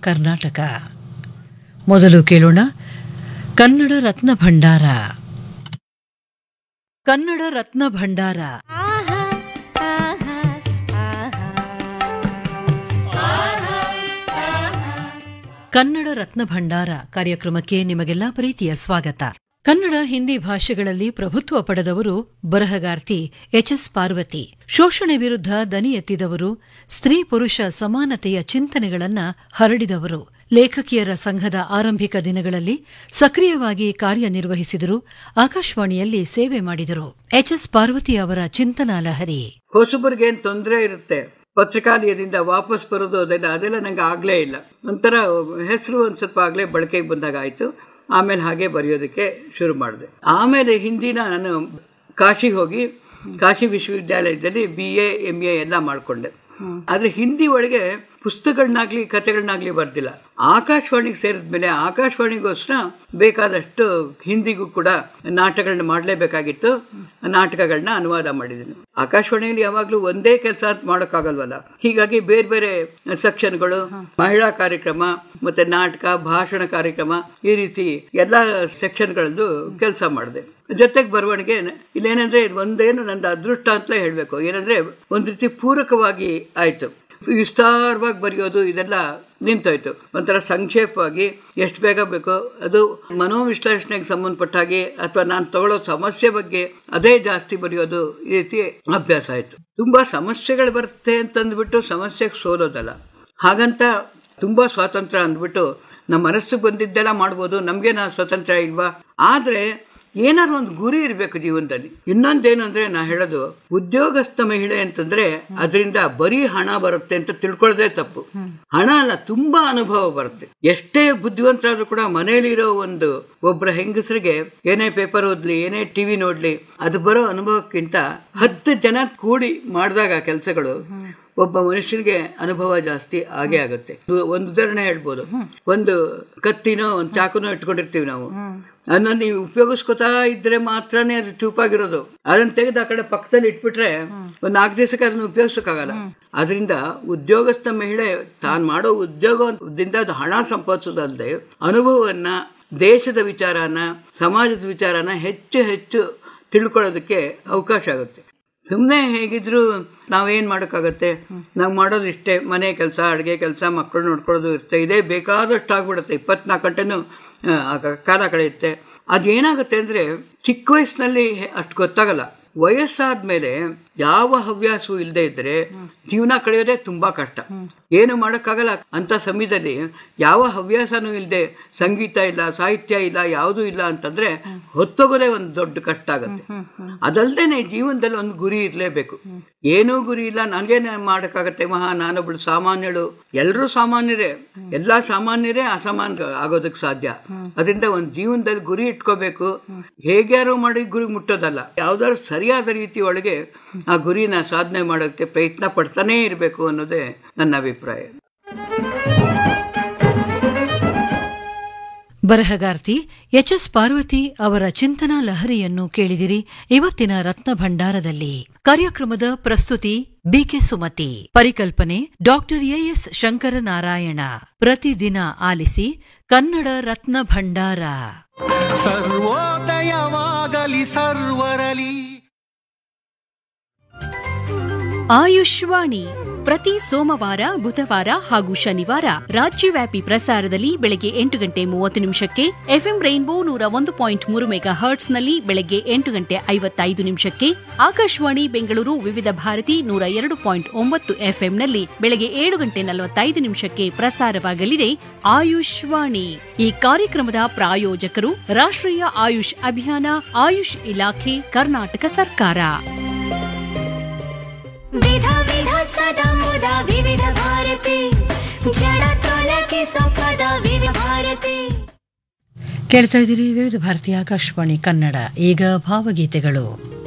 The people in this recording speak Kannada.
ಕರ್ನಾಟಕ ಮೊದಲು ಕೇಳೋಣ ಕನ್ನಡ ರತ್ನ ಭಂಡಾರ ಕನ್ನಡ ರತ್ನ ಭಂಡಾರ ಕನ್ನಡ ರತ್ನ ಭಂಡಾರ ಕಾರ್ಯಕ್ರಮಕ್ಕೆ ನಿಮಗೆಲ್ಲ ಪ್ರೀತಿಯ ಸ್ವಾಗತ ಕನ್ನಡ ಹಿಂದಿ ಭಾಷೆಗಳಲ್ಲಿ ಪ್ರಭುತ್ವ ಪಡೆದವರು ಬರಹಗಾರ್ತಿ ಎಚ್ ಎಸ್ ಪಾರ್ವತಿ ಶೋಷಣೆ ವಿರುದ್ಧ ದನಿ ಎತ್ತಿದವರು ಸ್ತ್ರೀ ಪುರುಷ ಸಮಾನತೆಯ ಚಿಂತನೆಗಳನ್ನ ಹರಡಿದವರು ಲೇಖಕಿಯರ ಸಂಘದ ಆರಂಭಿಕ ದಿನಗಳಲ್ಲಿ ಸಕ್ರಿಯವಾಗಿ ಕಾರ್ಯನಿರ್ವಹಿಸಿದರು ಆಕಾಶವಾಣಿಯಲ್ಲಿ ಸೇವೆ ಮಾಡಿದರು ಎಚ್ ಎಸ್ ಪಾರ್ವತಿ ಅವರ ಚಿಂತನಾ ಲಹರಿ ಹೊಸಬರಿಗೆ ಏನ್ ತೊಂದರೆ ಇರುತ್ತೆ ಪತ್ರಿಕಾಲಯದಿಂದ ವಾಪಸ್ ಬರೋದು ಅದೆಲ್ಲ ಅದೆಲ್ಲ ನಂಗೆ ಆಗ್ಲೇ ಇಲ್ಲ ಒಂಥರ ಹೆಸರು ಒಂದ್ ಸ್ವಲ್ಪ ಆಗ್ಲೇ ಬಳಕೆಗೆ ಬಂದಾಗ ಆಯ್ತು ಆಮೇಲೆ ಹಾಗೆ ಬರೆಯೋದಕ್ಕೆ ಶುರು ಮಾಡಿದೆ ಆಮೇಲೆ ಹಿಂದಿನ ನಾನು ಕಾಶಿಗೆ ಹೋಗಿ ಕಾಶಿ ವಿಶ್ವವಿದ್ಯಾಲಯದಲ್ಲಿ ಬಿ ಎ ಎಂ ಎ ಎಲ್ಲ ಮಾಡ್ಕೊಂಡೆ ಆದ್ರೆ ಹಿಂದಿ ಒಳಗೆ ಪುಸ್ತಕಗಳನ್ನಾಗ್ಲಿ ಕಥೆಗಳನ್ನಾಗ್ಲಿ ಬರ್ದಿಲ್ಲ ಆಕಾಶವಾಣಿಗೆ ಸೇರಿದ್ಮೇಲೆ ಆಕಾಶವಾಣಿಗೋಸ್ಕರ ಬೇಕಾದಷ್ಟು ಹಿಂದಿಗೂ ಕೂಡ ನಾಟಕಗಳನ್ನ ಮಾಡಲೇಬೇಕಾಗಿತ್ತು ನಾಟಕಗಳನ್ನ ಅನುವಾದ ಮಾಡಿದ್ದೀನಿ ಆಕಾಶವಾಣಿಯಲ್ಲಿ ಯಾವಾಗ್ಲೂ ಒಂದೇ ಕೆಲಸ ಅಂತ ಮಾಡೋಕ್ಕಾಗಲ್ವಲ್ಲ ಹೀಗಾಗಿ ಬೇರೆ ಬೇರೆ ಸೆಕ್ಷನ್ಗಳು ಮಹಿಳಾ ಕಾರ್ಯಕ್ರಮ ಮತ್ತೆ ನಾಟಕ ಭಾಷಣ ಕಾರ್ಯಕ್ರಮ ಈ ರೀತಿ ಎಲ್ಲಾ ಸೆಕ್ಷನ್ಗಳದ್ದು ಕೆಲಸ ಮಾಡಿದೆ ಜೊತೆಗೆ ಬರವಣಿಗೆ ಇಲ್ಲೇನಂದ್ರೆ ಒಂದೇನು ನಂದು ಅದೃಷ್ಟ ಅಂತಲೇ ಹೇಳ್ಬೇಕು ಏನಂದ್ರೆ ಒಂದ್ ರೀತಿ ಪೂರಕವಾಗಿ ಆಯ್ತು ವಿಸ್ತಾರವಾಗಿ ಬರೆಯೋದು ಇದೆಲ್ಲ ನಿಂತೋಯ್ತು ಒಂಥರ ಸಂಕ್ಷೇಪವಾಗಿ ಎಷ್ಟು ಬೇಗ ಬೇಕೋ ಅದು ಮನೋವಿಶ್ಲೇಷಣೆಗೆ ಸಂಬಂಧಪಟ್ಟ ಹಾಗೆ ಅಥವಾ ನಾನು ತಗೊಳ್ಳೋ ಸಮಸ್ಯೆ ಬಗ್ಗೆ ಅದೇ ಜಾಸ್ತಿ ಬರೆಯೋದು ಈ ರೀತಿ ಅಭ್ಯಾಸ ಆಯ್ತು ತುಂಬಾ ಸಮಸ್ಯೆಗಳು ಬರುತ್ತೆ ಅಂತಂದ್ಬಿಟ್ಟು ಸಮಸ್ಯೆಗೆ ಸೋಲೋದಲ್ಲ ಹಾಗಂತ ತುಂಬಾ ಸ್ವಾತಂತ್ರ್ಯ ಅಂದ್ಬಿಟ್ಟು ನಮ್ಮ ಮನಸ್ಸಿಗೆ ಬಂದಿದ್ದೆಲ್ಲ ಮಾಡ್ಬೋದು ನಮ್ಗೇನ ಸ್ವಾತಂತ್ರ್ಯ ಇಲ್ವಾ ಆದ್ರೆ ಏನಾದ್ರು ಒಂದು ಗುರಿ ಇರಬೇಕು ಜೀವನದಲ್ಲಿ ಇನ್ನೊಂದೇನು ಅಂದ್ರೆ ನಾ ಹೇಳೋದು ಉದ್ಯೋಗಸ್ಥ ಮಹಿಳೆ ಅಂತಂದ್ರೆ ಅದರಿಂದ ಬರೀ ಹಣ ಬರುತ್ತೆ ಅಂತ ತಿಳ್ಕೊಳ್ಳೋದೇ ತಪ್ಪು ಹಣ ಅಲ್ಲ ತುಂಬಾ ಅನುಭವ ಬರುತ್ತೆ ಎಷ್ಟೇ ಬುದ್ಧಿವಂತರಾದ್ರೂ ಕೂಡ ಮನೆಯಲ್ಲಿರೋ ಒಂದು ಒಬ್ಬರ ಹೆಂಗಸರಿಗೆ ಏನೇ ಪೇಪರ್ ಓದ್ಲಿ ಏನೇ ಟಿವಿ ನೋಡ್ಲಿ ಅದು ಬರೋ ಅನುಭವಕ್ಕಿಂತ ಹತ್ತು ಜನ ಕೂಡಿ ಮಾಡಿದಾಗ ಕೆಲಸಗಳು ಒಬ್ಬ ಮನುಷ್ಯನಿಗೆ ಅನುಭವ ಜಾಸ್ತಿ ಆಗೇ ಆಗುತ್ತೆ ಒಂದು ಉದಾಹರಣೆ ಹೇಳ್ಬೋದು ಒಂದು ಕತ್ತಿನೋ ಒಂದು ಚಾಕುನೋ ಇಟ್ಕೊಂಡಿರ್ತೀವಿ ನಾವು ಅದನ್ನ ನೀವು ಉಪಯೋಗಿಸ್ಕೊತಾ ಇದ್ರೆ ಮಾತ್ರನೇ ಅದು ಚೂಪಾಗಿರೋದು ಅದನ್ನ ತೆಗೆದು ಆ ಕಡೆ ಪಕ್ಕದಲ್ಲಿ ಇಟ್ಬಿಟ್ರೆ ಒಂದ್ ನಾಲ್ಕು ದಿವಸಕ್ಕೆ ಅದನ್ನ ಉಪಯೋಗಿಸಕ್ಕಾಗಲ್ಲ ಅದರಿಂದ ಉದ್ಯೋಗಸ್ಥ ಮಹಿಳೆ ತಾನು ಮಾಡೋ ಉದ್ಯೋಗದಿಂದ ಅದು ಹಣ ಸಂಪಾದಿಸೋದಲ್ಲದೆ ಅನುಭವವನ್ನ ದೇಶದ ವಿಚಾರನ ಸಮಾಜದ ವಿಚಾರನ ಹೆಚ್ಚು ಹೆಚ್ಚು ತಿಳ್ಕೊಳ್ಳೋದಕ್ಕೆ ಅವಕಾಶ ಆಗುತ್ತೆ ಸುಮ್ಮನೆ ಹೇಗಿದ್ರು ನಾವೇನ್ ಮಾಡೋಕ್ಕಾಗತ್ತೆ ನಾವು ಮಾಡೋದು ಇಷ್ಟೇ ಮನೆ ಕೆಲಸ ಅಡುಗೆ ಕೆಲಸ ಮಕ್ಕಳು ನೋಡ್ಕೊಳ್ಳೋದು ಇರುತ್ತೆ ಇದೇ ಬೇಕಾದಷ್ಟು ಆಗ್ಬಿಡುತ್ತೆ ಇಪ್ಪತ್ನಾಲ್ಕು ಗಂಟೆನೂ ಕಾಲ ಕಳೆಯುತ್ತೆ ಅದೇನಾಗುತ್ತೆ ಅಂದ್ರೆ ಚಿಕ್ಕ ವಯಸ್ಸಿನಲ್ಲಿ ಅಷ್ಟು ಗೊತ್ತಾಗಲ್ಲ ವಯಸ್ಸಾದ್ಮೇಲೆ ಯಾವ ಹವ್ಯಾಸವೂ ಇಲ್ಲದೆ ಇದ್ರೆ ಜೀವನ ಕಳೆಯೋದೇ ತುಂಬಾ ಕಷ್ಟ ಏನು ಮಾಡಕ್ಕಾಗಲ್ಲ ಅಂತ ಸಮಯದಲ್ಲಿ ಯಾವ ಹವ್ಯಾಸನೂ ಇಲ್ಲದೆ ಸಂಗೀತ ಇಲ್ಲ ಸಾಹಿತ್ಯ ಇಲ್ಲ ಯಾವುದೂ ಇಲ್ಲ ಅಂತಂದ್ರೆ ಹೊತ್ತೋಗೋದೇ ಒಂದು ದೊಡ್ಡ ಕಷ್ಟ ಆಗುತ್ತೆ ಅದಲ್ದೇನೆ ಜೀವನದಲ್ಲಿ ಒಂದು ಗುರಿ ಇರಲೇಬೇಕು ಏನೂ ಗುರಿ ಇಲ್ಲ ನನಗೇನೆ ಮಾಡಕ್ಕಾಗತ್ತೆ ಮಹಾ ನಾನೊಬ್ಳು ಸಾಮಾನ್ಯಳು ಎಲ್ಲರೂ ಸಾಮಾನ್ಯರೇ ಎಲ್ಲಾ ಸಾಮಾನ್ಯರೇ ಅಸಾಮಾನ್ಯ ಆಗೋದಕ್ಕೆ ಸಾಧ್ಯ ಅದರಿಂದ ಒಂದು ಜೀವನದಲ್ಲಿ ಗುರಿ ಇಟ್ಕೋಬೇಕು ಹೇಗ್ಯಾರೋ ಮಾಡಿ ಗುರಿ ಮುಟ್ಟೋದಲ್ಲ ಯಾವ್ದಾದ್ರು ಸರಿಯಾದ ರೀತಿ ಒಳಗೆ ಆ ಗುರಿನ ಸಾಧನೆ ಮಾಡೋಕ್ಕೆ ಪ್ರಯತ್ನ ಪಡ್ತಾನೇ ಇರಬೇಕು ಅನ್ನೋದೇ ನನ್ನ ಅಭಿಪ್ರಾಯ ಬರಹಗಾರ್ತಿ ಎಚ್ ಎಸ್ ಪಾರ್ವತಿ ಅವರ ಚಿಂತನಾ ಲಹರಿಯನ್ನು ಕೇಳಿದಿರಿ ಇವತ್ತಿನ ರತ್ನ ಭಂಡಾರದಲ್ಲಿ ಕಾರ್ಯಕ್ರಮದ ಪ್ರಸ್ತುತಿ ಬಿಕೆ ಸುಮತಿ ಪರಿಕಲ್ಪನೆ ಡಾಕ್ಟರ್ ಎಎಸ್ ಶಂಕರನಾರಾಯಣ ಪ್ರತಿದಿನ ಆಲಿಸಿ ಕನ್ನಡ ರತ್ನ ಭಂಡಾರ ಸರ್ವೋದಯವಾಗಲಿ ಸರ್ವರಲಿ ಆಯುಷ್ವಾಣಿ ಪ್ರತಿ ಸೋಮವಾರ ಬುಧವಾರ ಹಾಗೂ ಶನಿವಾರ ರಾಜ್ಯವ್ಯಾಪಿ ಪ್ರಸಾರದಲ್ಲಿ ಬೆಳಗ್ಗೆ ಎಂಟು ಗಂಟೆ ಮೂವತ್ತು ನಿಮಿಷಕ್ಕೆ ಎಫ್ಎಂ ರೈನ್ಬೋ ನೂರ ಒಂದು ಪಾಯಿಂಟ್ ಮೂರು ಮೆಗಾ ಹರ್ಟ್ಸ್ನಲ್ಲಿ ಬೆಳಗ್ಗೆ ಎಂಟು ಗಂಟೆ ಐವತ್ತೈದು ನಿಮಿಷಕ್ಕೆ ಆಕಾಶವಾಣಿ ಬೆಂಗಳೂರು ವಿವಿಧ ಭಾರತಿ ನೂರ ಎರಡು ಪಾಯಿಂಟ್ ಒಂಬತ್ತು ಎಫ್ಎಂನಲ್ಲಿ ಬೆಳಗ್ಗೆ ಏಳು ಗಂಟೆ ನಲವತ್ತೈದು ನಿಮಿಷಕ್ಕೆ ಪ್ರಸಾರವಾಗಲಿದೆ ಆಯುಷ್ವಾಣಿ ಈ ಕಾರ್ಯಕ್ರಮದ ಪ್ರಾಯೋಜಕರು ರಾಷ್ಟ್ರೀಯ ಆಯುಷ್ ಅಭಿಯಾನ ಆಯುಷ್ ಇಲಾಖೆ ಕರ್ನಾಟಕ ಸರ್ಕಾರ ವಿಧ ವಿಧ ಸದ ಮುದ ವಿವಿಧ ಭಾರತಿ ಜಡ ತೊಲಗಿ ಸಂಪದ ವಿವಿಧ ಭಾರತಿ ಕೇಳ್ತಾ ಇದ್ದೀರಿ ವಿವಿಧ ಭಾರತೀಯ ಆಕಾಶವಾಣಿ ಕನ್ನಡ ಈಗ ಭಾವಗೀತೆಗಳು